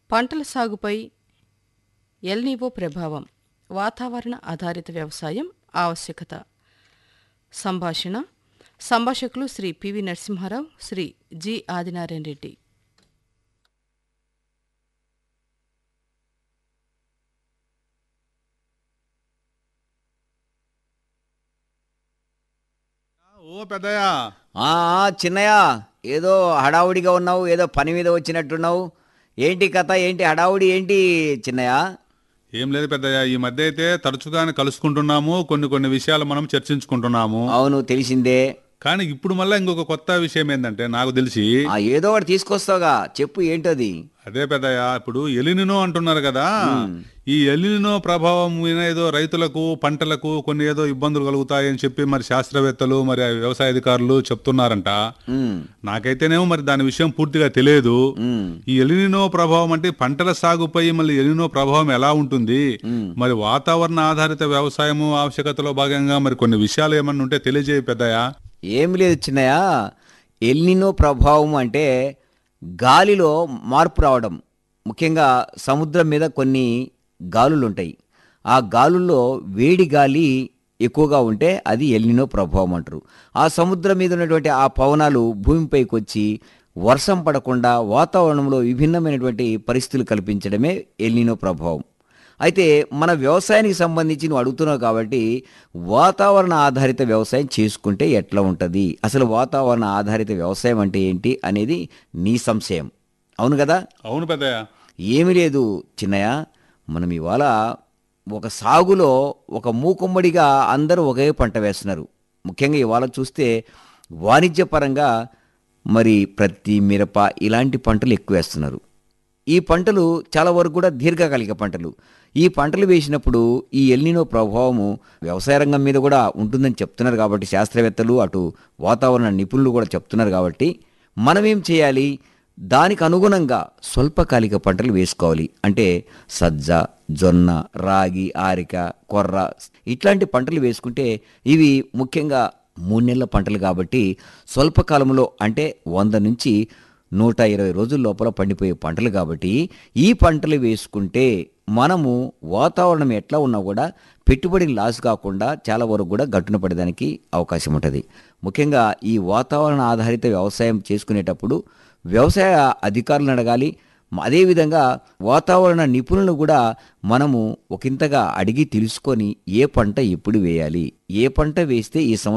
పంటల సాగుపై ఎల్నీవో ప్రభావం వాతావరణ ఆధారిత వ్యవసాయం ఆవశ్యకత సంభాషణ సంభాషకులు శ్రీ పివి నరసింహారావు శ్రీ జి ఆదినారాయణ రెడ్డి ఓ పెద్దయ్యా ఆ ఆ, చిన్నయ్య ఏదో హడావుడిగా ఉన్నావు ఏదో పని మీద వచ్చినట్టున్నావు ఏంటి కథ ఏంటి హడావుడి ఏంటి చిన్నయ్య ఏం లేదు పెద్దయ్యా ఈ మధ్య అయితే తరచుగానే కలుసుకుంటున్నాము కొన్ని కొన్ని విషయాలు మనం చర్చించుకుంటున్నాము అవును తెలిసిందే కానీ ఇప్పుడు మళ్ళీ ఇంకొక కొత్త విషయం ఏంటంటే నాకు తెలిసి ఆ ఏదో ఒకటి తీసుకొస్తావుగా చెప్పు ఏంటది అదే పెద్దయ్యా ఇప్పుడు ఎలినినో అంటున్నారు కదా ఈ ఎలినినో ప్రభావం మీద ఏదో రైతులకు పంటలకు కొన్ని ఏదో ఇబ్బందులు కలుగుతాయని చెప్పి మరి శాస్త్రవేత్తలు మరి వ్యవసాయ అధికారులు చెప్తున్నారంట ఉమ్, నాకైతేనేమో మరి దాని విషయం పూర్తిగా తెలియదు ఉమ్, ఈ ఎలినినో ప్రభావం అంటే పంటల సాగుపై మళ్ళీ ఎలినో ప్రభావం ఎలా ఉంటుంది మరి వాతావరణ ఆధారిత వ్యవసాయము ఆవశ్యకతలో భాగంగా మరి కొన్ని విషయాలు ఏమన్నా ఉంటే తెలియజేయ పెద్దయా ఏం లేదు చిన్నయ్య ఎల్నినో ప్రభావం అంటే గాలిలో మార్పు రావడం ముఖ్యంగా సముద్రం మీద కొన్ని గాలులు ఉంటాయి ఆ గాలుల్లో వేడి గాలి ఎక్కువగా ఉంటే అది ఎల్నినో ప్రభావం అంటారు ఆ సముద్రం మీద ఉన్నటువంటి ఆ పవనాలు భూమిపైకి వచ్చి వర్షం పడకుండా వాతావరణంలో విభిన్నమైనటువంటి పరిస్థితులు కల్పించడమే ఎల్నినో ప్రభావం అయితే మన వ్యవసాయానికి సంబంధించి నువ్వు అడుగుతున్నావు కాబట్టి వాతావరణ ఆధారిత వ్యవసాయం చేసుకుంటే ఎట్లా ఉంటుంది అసలు వాతావరణ ఆధారిత వ్యవసాయం అంటే ఏంటి అనేది నీ సంశయం అవును కదా అవును పెద్దయ్య ఏమీ లేదు చిన్నయ్య మనం ఇవాళ ఒక సాగులో ఒక మూకుమ్మడిగా అందరూ ఒకే పంట వేస్తున్నారు ముఖ్యంగా ఇవాళ చూస్తే వాణిజ్యపరంగా మరి ప్రతి మిరప ఇలాంటి పంటలు ఎక్కువ వేస్తున్నారు ఈ పంటలు చాలా వరకు కూడా దీర్ఘకాలిక పంటలు ఈ పంటలు వేసినప్పుడు ఈ ఎల్నినో ప్రభావము వ్యవసాయ రంగం మీద కూడా ఉంటుందని చెప్తున్నారు కాబట్టి శాస్త్రవేత్తలు అటు వాతావరణ నిపుణులు కూడా చెప్తున్నారు కాబట్టి మనం ఏం చేయాలి దానికి అనుగుణంగా స్వల్పకాలిక పంటలు వేసుకోవాలి అంటే సజ్జ జొన్న రాగి ఆరిక కొర్ర ఇట్లాంటి పంటలు వేసుకుంటే ఇవి ముఖ్యంగా మూడు నెలల పంటలు కాబట్టి స్వల్పకాలంలో అంటే వంద నుంచి నూట ఇరవై రోజుల లోపల పండిపోయే పంటలు కాబట్టి ఈ పంటలు వేసుకుంటే మనము వాతావరణం ఎట్లా ఉన్నా కూడా పెట్టుబడి లాస్ కాకుండా చాలా వరకు కూడా గట్టున పడడానికి అవకాశం ఉంటుంది ముఖ్యంగా ఈ వాతావరణ ఆధారిత వ్యవసాయం చేసుకునేటప్పుడు వ్యవసాయ అధికారులను అడగాలి అదేవిధంగా వాతావరణ నిపుణులను కూడా మనము ఒకంతగా అడిగి తెలుసుకొని ఏ పంట ఎప్పుడు వేయాలి ఏ పంట వేస్తే ఈ సంవత్సరం